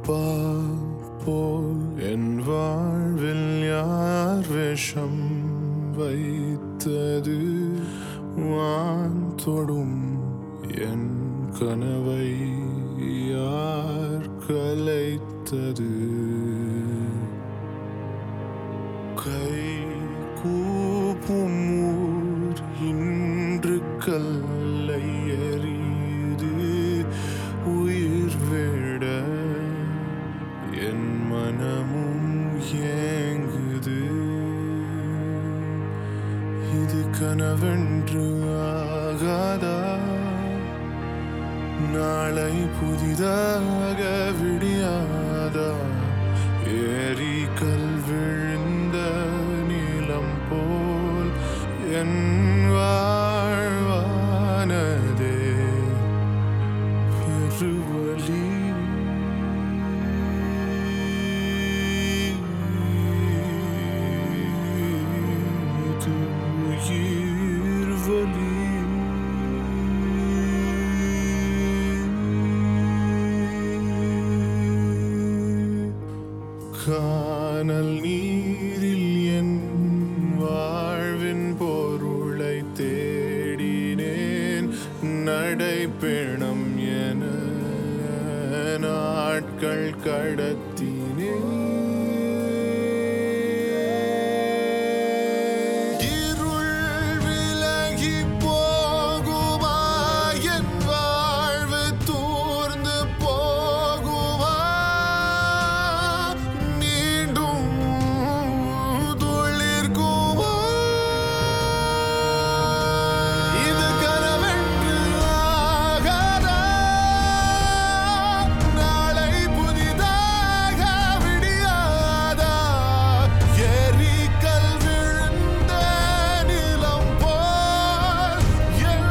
பால் போல் என் வாழ்வில் யார் விஷம் வைத்தது வான் தொடும் என் கனவை யார் கலைத்தது கை கூப்பும் ஊர் இன்று கல்லை எறியுது உயிர் விட என் மனமும் ஏங்குது இது கனவென்று ஆகாதா நாளை புதிதாக விடியாதா ஏரி கல் விழுந்த நீளம் போல் என் வாழ்வானதே பெருவலி இது உயிர் வலி காணல் நீரில் என் வாழ்வின் பொருளை தேடினேன் நடைப்பெணம் என நாட்கள் கடத்தினேன் இருள் விலகி போகுமா என் வாழ்வு தூர்ந்து போகுமா மீண்டும் துளிர்க்குமா இது கனவென்று ஆகாதா நாளை புதிதாக விடியாதா எரிக்கல் விழுந்த நிலம் போல் என்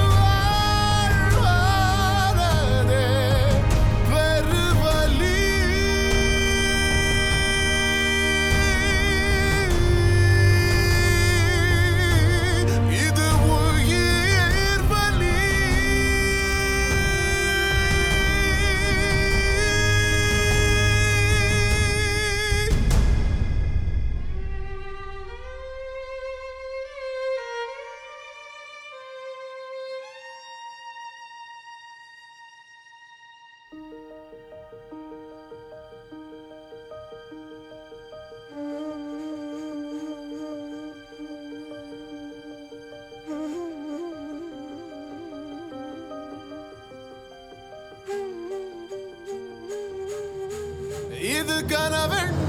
வாழ்வானதே பெருவலி இது உயிர் வலி இது கனவென்று